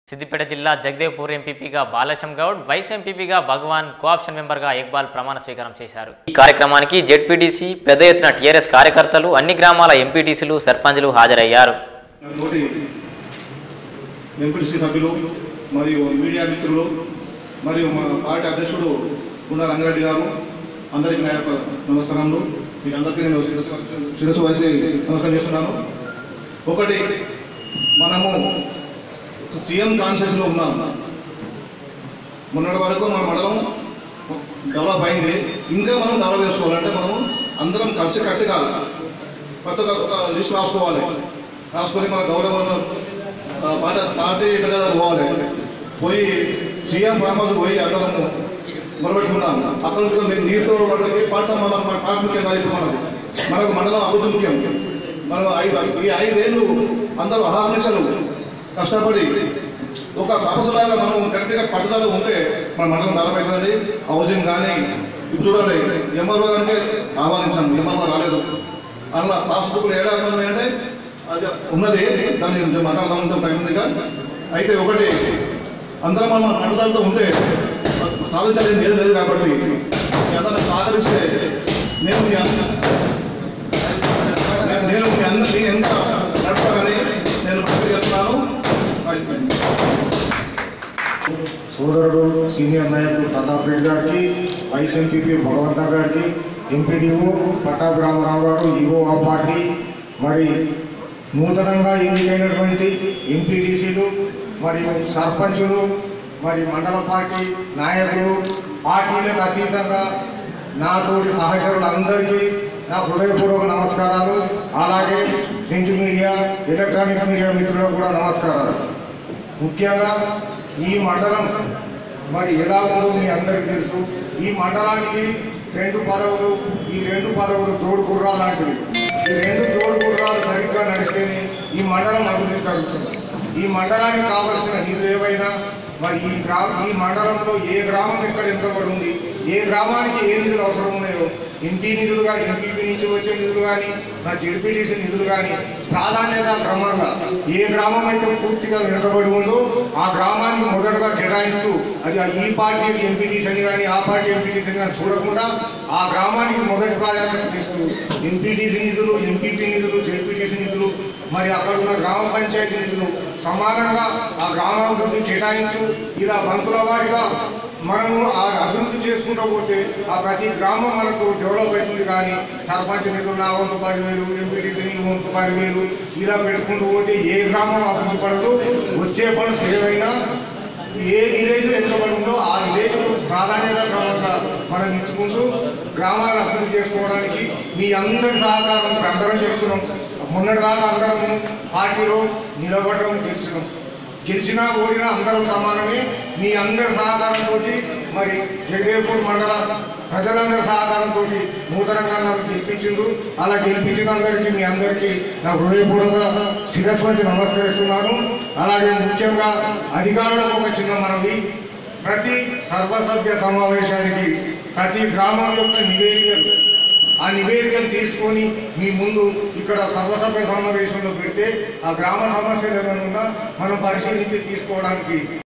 సిద్దిపేట జిల్లా జగదేవ్పూర్ ఎంపీపీగా బాలశం గౌడ్ వైస్ ఎంపీపీగా భగవాన్ కోఆప్షన్ మెంబర్గా ఇక్బాల్ ప్రమాణ స్వీకారం చేశారు ఈ కార్యక్రమానికి జెడ్పీటీసీ పెద్ద ఎత్తున టీఆర్ఎస్ కార్యకర్తలు అన్ని గ్రామాల ఎంపీటీసీలు సర్పంచులు హాజరయ్యారు తోటి ఎంపీసీ సభ్యులు మరియు మీడియా మిత్రులు మరియు మా పార్టీ అధ్యక్షుడు గుండా రంగారెడ్డి గారు అందరికీ నా యొక్క నమస్కారములు మీకు అందరికీ నేను శిరస్సు శిరస్సు వహించి నమస్కారం చేస్తున్నాను ఒకటి మనము సీఎం కాన్షియస్లో ఉన్నాం మొన్నటి వరకు మన మండలం డెవలప్ అయింది ఇంకా మనం డెవలప్ చేసుకోవాలంటే మనం అందరం కలిసి కట్టుగా కొత్త ఒక లిస్ట్ రాసుకోవాలి రాసుకొని మన గౌరవం పార్టీ పార్టీ పెద్దగా పోవాలి పోయి సీఎం ఫామ్ హౌస్ పోయి అందరము మొదలుపెట్టుకున్నాం అక్కడ నుంచి మేము నీరుతో ఏ పార్టీ మన మన పార్టీ ముఖ్యం కాదు ఇప్పుడు మనకు మనకు మండలం అభివృద్ధి ముఖ్యం మనం ఐదు ఈ ఐదేళ్ళు అందరూ అహర్నిశలు కష్టపడి ఒక తపస్సులాగా మనం కరెక్ట్గా పట్టుదల ఉంటే మన మండలం డెవలప్ అవుతుంది హౌసింగ్ కానీ ఇప్పుడు చూడాలి ఎంఆర్ఓ గారికి ఆహ్వానించాను ఎంఆర్ఓ రాలేదు అలా పాస్బుక్లు ఏడాది ఉన్నాయంటే అది ఉన్నది దాన్ని నేను మాట్లాడదాం ఉంటాం టైం ఉందిగా అయితే ఒకటి అందరం మనం పట్టుదలతో ఉంటే సాధించలేదు ఏది లేదు కాబట్టి ఏదైనా సహకరిస్తే నేను మీ అన్న నేను- నేను మీ అందరినీ ఎంత నడపాలని నేను ప్రతి చెప్తున్నాను సోదరుడు సీనియర్ నాయకుడు ప్రతాప్ రెడ్డి గారికి వైస్ ఎంపీపీ భగవంత గారికి ఎంపీడీఓ పట్టాభి రామారావు గారు ఈఓ ఆ పార్టీ మరి నూతనంగా ఎన్నికైనటువంటి ఎంపీటీసీలు మరియు సర్పంచులు మరి మండల పార్టీ నాయకులు పార్టీలకు అతీతంగా నాతోటి సహచరులందరికీ నా హృదయపూర్వక నమస్కారాలు అలాగే ప్రింట్ మీడియా ఎలక్ట్రానిక్ మీడియా మిత్రులకు కూడా నమస్కారాలు ముఖ్యంగా ఈ మండలం మరి ఎలా ఉందో మీ అందరికీ తెలుసు ఈ మండలానికి రెండు పదవులు ఈ రెండు పదవులు తోడు గుర్రాలు లాంటివి ఈ రెండు తోడు గుర్రాలు సరిగ్గా నడిస్తేనే ఈ మండలం అభివృద్ధి జరుగుతుంది ఈ మండలానికి కావలసిన నిధులు ఏవైనా మరి ఈ గ్రా ఈ మండలంలో ఏ గ్రామం ఎక్కడ ఎంపికబడి ఉంది ఏ గ్రామానికి ఏ నిధులు అవసరం ఉన్నాయో ఎంపీ నిధులు కానీ ఎంపీపీ నుంచి వచ్చే నిధులు కానీ నా జెడ్పీటీసీ నిధులు కానీ ప్రాధాన్యత క్రమంగా ఏ గ్రామం అయితే పూర్తిగా వెనుకబడి ఉందో ఆ గ్రామానికి మొదటగా కేటాయిస్తూ అది ఆ ఈ పార్టీ ఎంపీటీసీ అని కానీ ఆ పార్టీ ఎంపీటీసీ అని కానీ చూడకుండా ఆ గ్రామానికి మొదటి ప్రాధాన్యత ఇస్తూ ఎంపీటీసీ నిధులు ఎంపీపీ నిధులు జెడ్పీటీసీ నిధులు మరి అక్కడ ఉన్న గ్రామ పంచాయతీ నిధులు సమానంగా ఆ గ్రామాభివృద్ధి కేటాయిస్తూ ఇలా బంతుల వారిగా మనము ఆ అభివృద్ధి చేసుకుంటూ పోతే ఆ ప్రతి గ్రామం మనకు డెవలప్ అవుతుంది కానీ సర్పంచ్ నిధులు నా వంతు పదివేలు ఎంపీటీసీ నీ వంతు పదివేలు ఇలా పెట్టుకుంటూ పోతే ఏ గ్రామం అభివృద్ధి పడదు వచ్చే పనులు ఏవైనా ఏ విలేజ్ వెనుకబడి ఉందో ఆ విలేజ్ ప్రాధాన్యత క్రమంగా మనం ఇచ్చుకుంటూ గ్రామాలను అభివృద్ధి చేసుకోవడానికి మీ అందరి సహకారం ఇప్పుడు అందరం చెప్తున్నాం మొన్నటిదాకా అందరం పార్టీలో నిలబడడం గెలిచినాం గెలిచినా ఓడినా అందరం సమానమే మీ అందరి సహకారంతో మరి జగదేవ్పూర్ మండల ప్రజలందరి సహకారంతో నూతనంగా నన్ను గెలిపించిండు అలా గెలిపించిన అందరికీ మీ అందరికీ నా హృదయపూర్వక శిరస్సు వంచి నమస్కరిస్తున్నాను అలాగే ముఖ్యంగా అధికారులకు ఒక చిన్న మనవి ప్రతి సర్వసభ్య సమావేశానికి ప్రతి గ్రామం యొక్క నివేదికలు ఆ నివేదికలు తీసుకొని మీ ముందు ఇక్కడ సర్వసభ్య సమావేశంలో పెడితే ఆ గ్రామ సమస్యలు ఏమైనా ఉన్నా మనం పరిశీలించి తీసుకోవడానికి